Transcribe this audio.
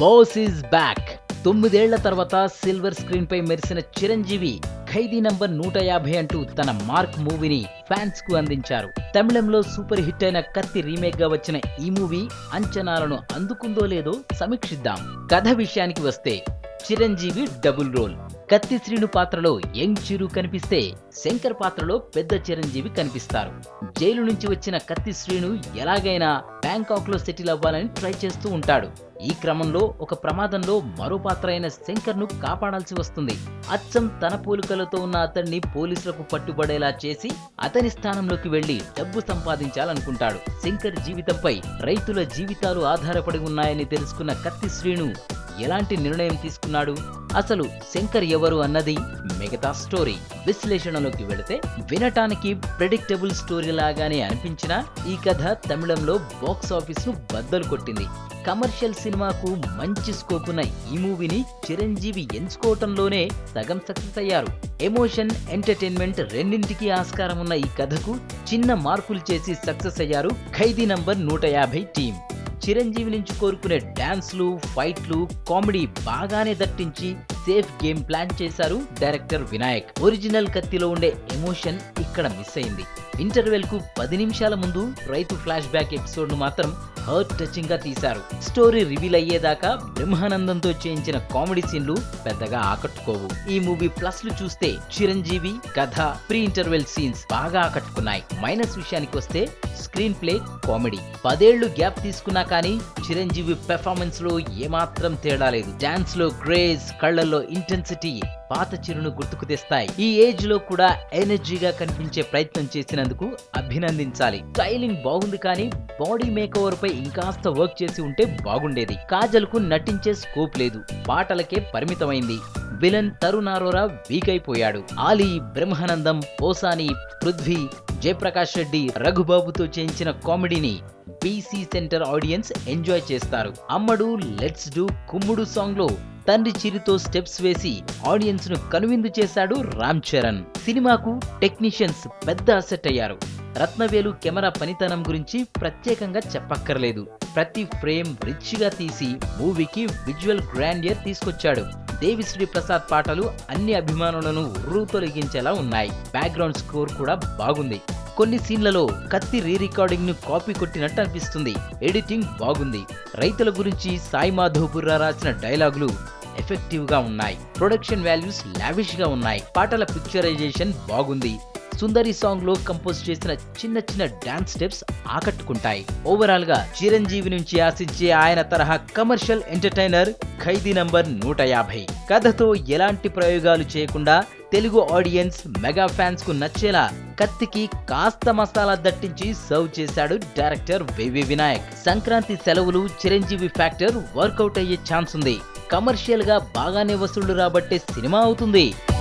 boss is back తొమ్మిదేళ్ల తర్వాత silver screen పై మెరిసిన చిరంజీవి ఖైదీ నంబర్ నూట యాభై అంటూ తన మార్క్ మూవీని ఫ్యాన్స్ కు అందించారు తమిళంలో సూపర్ హిట్ అయిన కత్తి రీమేక్ గా వచ్చిన ఈ మూవీ అంచనాలను అందుకుందో లేదో సమీక్షిద్దాం కథ విషయానికి వస్తే చిరంజీవి డబుల్ రోల్ కత్తి శ్రీను పాత్రలో యంగ్ చిరు కనిపిస్తే శంకర్ పాత్రలో పెద్ద చిరంజీవి కనిపిస్తారు జైలు నుంచి వచ్చిన కత్తి శ్రీను ఎలాగైనా బ్యాంకాక్ లో సెటిల్ అవ్వాలని ట్రై చేస్తూ ఉంటాడు ఈ క్రమంలో ఒక ప్రమాదంలో మరో పాత్ర అయిన శంకర్ ను కాపాడాల్సి వస్తుంది అచ్చం తన పోలికలతో ఉన్న అతన్ని పోలీసులకు పట్టుబడేలా చేసి అతని స్థానంలోకి వెళ్లి డబ్బు సంపాదించాలనుకుంటాడు శంకర్ జీవితంపై రైతుల జీవితాలు ఆధారపడి ఉన్నాయని తెలుసుకున్న కత్తి శ్రీను ఎలాంటి నిర్ణయం తీసుకున్నాడు అసలు శంకర్ ఎవరు అన్నది మిగతా స్టోరీ విశ్లేషణలోకి వెళితే వినటానికి ప్రెడిక్టబుల్ స్టోరీ లాగానే అనిపించినా ఈ కథ తమిళంలో బాక్స్ ఆఫీస్ ను బద్దలు కొట్టింది కమర్షియల్ సినిమాకు మంచి స్కోప్ ఉన్న ఈ మూవీని చిరంజీవి ఎంచుకోవటంలోనే సగం సక్సెస్ అయ్యారు ఎమోషన్ ఎంటర్టైన్మెంట్ రెండింటికి ఆస్కారం ఉన్న ఈ కథకు చిన్న మార్పులు చేసి సక్సెస్ అయ్యారు ఖైదీ నంబర్ నూట యాభై టీం చిరంజీవి నుంచి కోరుకునే డాన్స్లు ఫైట్లు కామెడీ బాగానే దట్టించి సేఫ్ గేమ్ ప్లాన్ చేశారు డైరెక్టర్ వినాయక్ ఒరిజినల్ కత్తిలో ఉండే ఎమోషన్ ఇక్కడ మిస్ అయింది ఇంటర్వెల్ కు పది నిమిషాల ముందు రైతు ఫ్లాష్ బ్యాక్ ఎపిసోడ్ ను మాత్రం హర్ట్ టచింగ్ గా తీశారు స్టోరీ రివీల్ అయ్యేదాకా బ్రహ్మానందంతో చేయించిన కామెడీ సీన్లు పెద్దగా ఆకట్టుకోవు ఈ మూవీ ప్లస్ లు చూస్తే చిరంజీవి కథ ప్రీ ఇంటర్వెల్ సీన్స్ బాగా ఆకట్టుకున్నాయి మైనస్ విషయానికి వస్తే స్క్రీన్ ప్లే కామెడీ పదేళ్లు గ్యాప్ తీసుకున్నా కానీ చిరంజీవి పెర్ఫార్మెన్స్ లో ఏమాత్రం తేడా లేదు డాన్స్ లో క్రేజ్ కళ్ళల్లో ఇంటెన్సిటీ పాత చిరును గుర్తుకు తెస్తాయి ఈ ఏజ్ లో కూడా ఎనర్జీగా కనిపించే ప్రయత్నం చేసినందుకు అభినందించాలి స్టైలింగ్ బాగుంది కానీ బాడీ మేకఓవర్ పై ఇంకాస్త వర్క్ చేసి ఉంటే బాగుండేది కాజల్ కు నటించే స్కోప్ లేదు పాటలకే పరిమితమైంది విలన్ తరుణ్ అరోరా వీక్ అయిపోయాడు ఆలీ బ్రహ్మానందం పోసాని పృథ్వీ జయప్రకాష్ రెడ్డి రఘుబాబుతో చేయించిన కామెడీని బీసీ సెంటర్ ఆడియన్స్ ఎంజాయ్ చేస్తారు అమ్మడు లెట్స్ డూ కుమ్ముడు సాంగ్ లో తండ్రి చిరితో స్టెప్స్ వేసి ఆడియన్స్ ను కనువిందు చేశాడు రామ్ చరణ్ సినిమాకు టెక్నీషియన్స్ పెద్ద అసెట్ అయ్యారు రత్నవేలు కెమెరా పనితనం గురించి ప్రత్యేకంగా చెప్పక్కర్లేదు ప్రతి ఫ్రేమ్ రిచ్ గా తీసి మూవీకి విజువల్ గ్రాండియర్ తీసుకొచ్చాడు దేవిశ్రీ ప్రసాద్ పాటలు అన్ని అభిమానులను ఉర్రూతొలగించేలా ఉన్నాయి బ్యాక్గ్రౌండ్ స్కోర్ కూడా బాగుంది కొన్ని సీన్లలో కత్తి రీ రికార్డింగ్ ను కాపీ కొట్టినట్టు అనిపిస్తుంది ఎడిటింగ్ బాగుంది రైతుల గురించి సాయి మాధవ్ బుర్రా రాసిన డైలాగులు ఎఫెక్టివ్ గా ఉన్నాయి ప్రొడక్షన్ వాల్యూస్ లావిష్ గా ఉన్నాయి పాటల పిక్చరైజేషన్ బాగుంది సుందరి సాంగ్ లో కంపోజ్ చేసిన చిన్న చిన్న డాన్స్ స్టెప్స్ ఆకట్టుకుంటాయి ఓవరాల్ గా చిరంజీవి నుంచి ఆశించే ఆయన తరహా కమర్షియల్ ఎంటర్టైనర్ ఖైదీ నంబర్ నూట యాభై కథతో ఎలాంటి ప్రయోగాలు చేయకుండా తెలుగు ఆడియన్స్ మెగా ఫ్యాన్స్ కు నచ్చేలా కత్తికి కాస్త మసాలా దట్టించి సర్వ్ చేశాడు డైరెక్టర్ వివి వినాయక్ సంక్రాంతి సెలవులు చిరంజీవి ఫ్యాక్టర్ వర్కౌట్ అయ్యే ఛాన్స్ ఉంది కమర్షియల్ గా బాగానే వసూళ్లు రాబట్టే సినిమా అవుతుంది